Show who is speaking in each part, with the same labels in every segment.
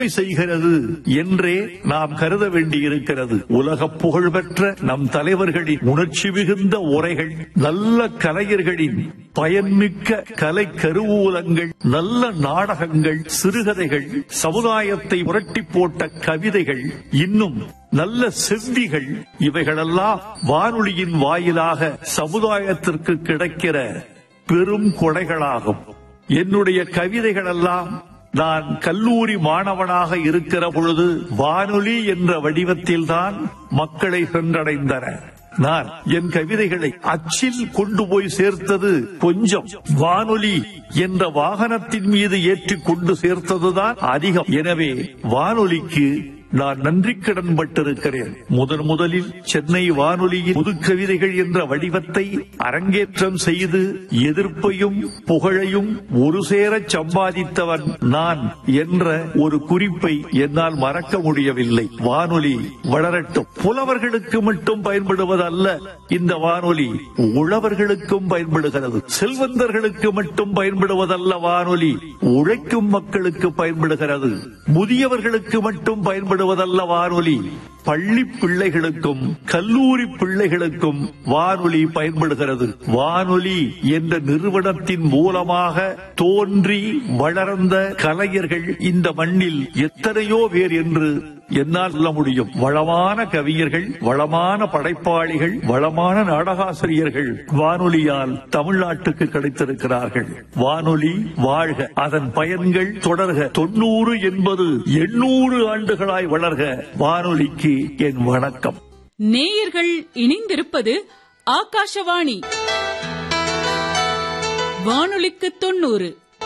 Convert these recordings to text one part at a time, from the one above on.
Speaker 1: செய்கிறது என்றே நாம் கருத வேண்டியிருக்கிறது உலக புகழ்பெற்ற நம் தலைவர்களின் உணர்ச்சி மிகுந்த உரைகள் நல்ல கலைஞர்களின் பயன்மிக்க கலை கருவூலங்கள் நல்ல நாடகங்கள் சிறுகதைகள் சமுதாயத்தை புரட்டி போட்ட கவிதைகள் இன்னும் நல்ல செவ்விகள் இவைகளெல்லாம் வானொலியின் வாயிலாக சமுதாயத்திற்கு கிடைக்கிற பெரும் கொடைகளாகும் என்னுடைய கவிதைகளெல்லாம் நான் கல்லூரி மாணவனாக இருக்கிற பொழுது வானொலி என்ற வடிவத்தில்தான் மக்களை சென்றடைந்தன நான் என் கவிதைகளை அச்சில் கொண்டு போய் சேர்த்தது கொஞ்சம் வானொலி என்ற வாகனத்தின் மீது ஏற்றி கொண்டு சேர்த்ததுதான் அதிகம் எனவே வானொலிக்கு நான் நன்றி கடன் பட்டிருக்கிறேன் முதன் முதலில் சென்னை வானொலியின் புது கவிதைகள் என்ற வடிவத்தை அரங்கேற்றம் செய்து எதிர்ப்பையும் புகழையும் ஒரு சேரச் சம்பாதித்தவன் நான் என்ற ஒரு குறிப்பை என்னால் மறக்க முடியவில்லை வானொலி வளரட்டும் புலவர்களுக்கு மட்டும் பயன்படுவதல்ல இந்த வானொலி உழவர்களுக்கும் பயன்படுகிறது செல்வந்தர்களுக்கு மட்டும் பயன்படுவதல்ல வானொலி உழைக்கும் மக்களுக்கு பயன்படுகிறது முதியவர்களுக்கு மட்டும் பயன்படுவதல்ல வானொலி பள்ளி பிள்ளைகளுக்கும் கல்லூரி பிள்ளைகளுக்கும் வானொலி பயன்படுகிறது வானொலி என்ற நிறுவனத்தின் மூலமாக தோன்றி வளர்ந்த கலைஞர்கள் இந்த மண்ணில் எத்தனையோ பேர் என்று என்னால் சொல்ல முடியும் வளமான கவிஞர்கள் வளமான படைப்பாளிகள் வளமான நாடகாசிரியர்கள் வானொலியால் தமிழ்நாட்டுக்கு கிடைத்திருக்கிறார்கள் வானொலி வாழ்க அதன் பயன்கள் தொடர்க தொண்ணூறு என்பது எண்ணூறு ஆண்டுகளாய் வளர்க வானொலிக்கு என் வணக்கம்
Speaker 2: நேயர்கள் இணைந்திருப்பது ஆகாஷவாணி வானொலிக்கு தொண்ணூறு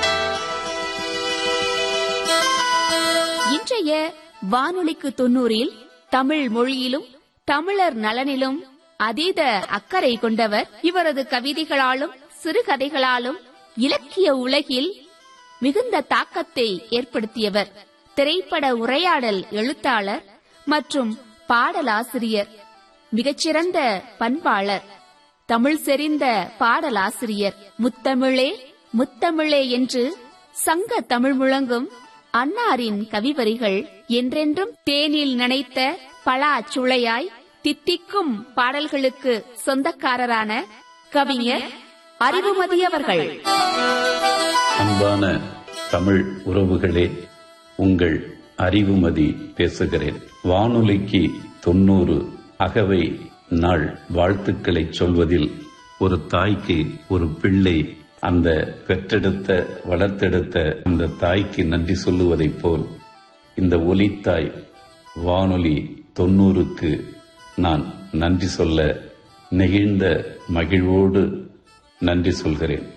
Speaker 3: இன்றைய வானொலிக்கு தொண்ணூறில் தமிழ் மொழியிலும் தமிழர் நலனிலும் அதீத அக்கறை கொண்டவர் இவரது கவிதைகளாலும் சிறுகதைகளாலும் இலக்கிய உலகில் மிகுந்த தாக்கத்தை ஏற்படுத்தியவர் திரைப்பட உரையாடல் எழுத்தாளர் மற்றும் பாடலாசிரியர் மிகச்சிறந்த பண்பாளர் தமிழ் செறிந்த பாடலாசிரியர் முத்தமிழே முத்தமிழே என்று சங்க தமிழ் முழங்கும் அன்னாரின் கவிவரிகள் என்றென்றும் தேனில் நனைத்த பலா சுளையாய் தித்திக்கும் பாடல்களுக்கு சொந்தக்காரரான கவிஞர் அறிவுமதி அவர்கள்
Speaker 4: அன்பான தமிழ் உறவுகளே உங்கள் அறிவுமதி பேசுகிறேன் வானொலிக்கு தொண்ணூறு அகவை நாள் வாழ்த்துக்களை சொல்வதில் ஒரு தாய்க்கு ஒரு பிள்ளை அந்த பெற்றெடுத்த வளர்த்தெடுத்த அந்த தாய்க்கு நன்றி சொல்லுவதைப் போல் இந்த ஒலித்தாய் வானொலி தொண்ணூறுக்கு நான் நன்றி சொல்ல நெகிழ்ந்த மகிழ்வோடு நன்றி சொல்கிறேன்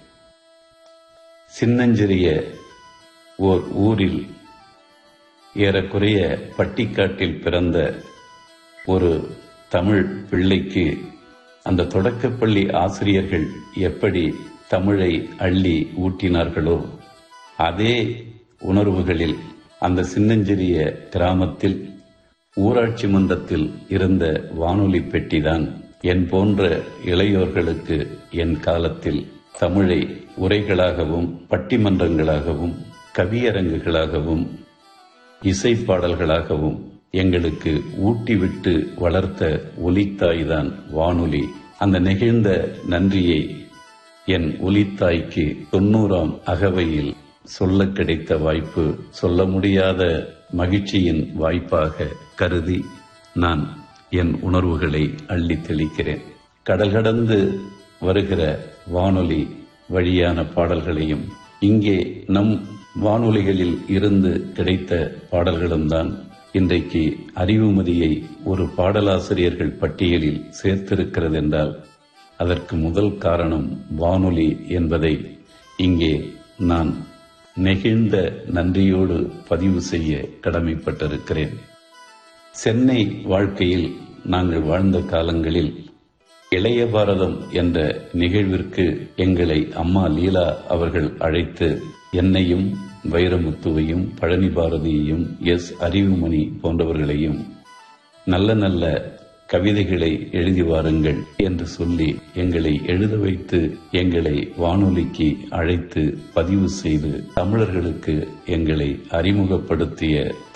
Speaker 4: சின்னஞ்சிறிய ஓர் ஊரில் ஏறக்குறைய பட்டிக்காட்டில் பிறந்த ஒரு தமிழ் பிள்ளைக்கு அந்த தொடக்கப்பள்ளி ஆசிரியர்கள் எப்படி தமிழை அள்ளி ஊட்டினார்களோ அதே உணர்வுகளில் அந்த சின்னஞ்சிறிய கிராமத்தில் ஊராட்சி மன்றத்தில் இருந்த வானொலி பெட்டிதான் என் போன்ற இளையோர்களுக்கு என் காலத்தில் தமிழை உரைகளாகவும் பட்டிமன்றங்களாகவும் கவியரங்குகளாகவும் இசைப்பாடல்களாகவும் எங்களுக்கு ஊட்டிவிட்டு வளர்த்த ஒலித்தாய்தான் வானொலி அந்த நெகிழ்ந்த நன்றியை என் ஒலித்தாய்க்கு தொண்ணூறாம் அகவையில் சொல்ல கிடைத்த வாய்ப்பு சொல்ல முடியாத மகிழ்ச்சியின் வாய்ப்பாக கருதி நான் என் உணர்வுகளை அள்ளி தெளிக்கிறேன் கடல் கடந்து வருகிற வானொலி வழியான பாடல்களையும் இங்கே நம் வானொலிகளில் இருந்து கிடைத்த பாடல்களும் தான் இன்றைக்கு அறிவுமதியை ஒரு பாடலாசிரியர்கள் பட்டியலில் சேர்த்திருக்கிறது என்றால் அதற்கு முதல் காரணம் வானொலி என்பதை இங்கே நான் நெகிழ்ந்த நன்றியோடு பதிவு செய்ய கடமைப்பட்டிருக்கிறேன் சென்னை வாழ்க்கையில் நாங்கள் வாழ்ந்த காலங்களில் இளைய பாரதம் என்ற நிகழ்விற்கு எங்களை அம்மா லீலா அவர்கள் அழைத்து என்னையும் வைரமுத்துவையும் பழனி பாரதியையும் எஸ் அறிவுமணி போன்றவர்களையும் நல்ல நல்ல கவிதைகளை எழுதி வாருங்கள் என்று சொல்லி எங்களை எழுத வைத்து எங்களை வானொலிக்கு அழைத்து பதிவு செய்து தமிழர்களுக்கு எங்களை அறிமுகப்படுத்திய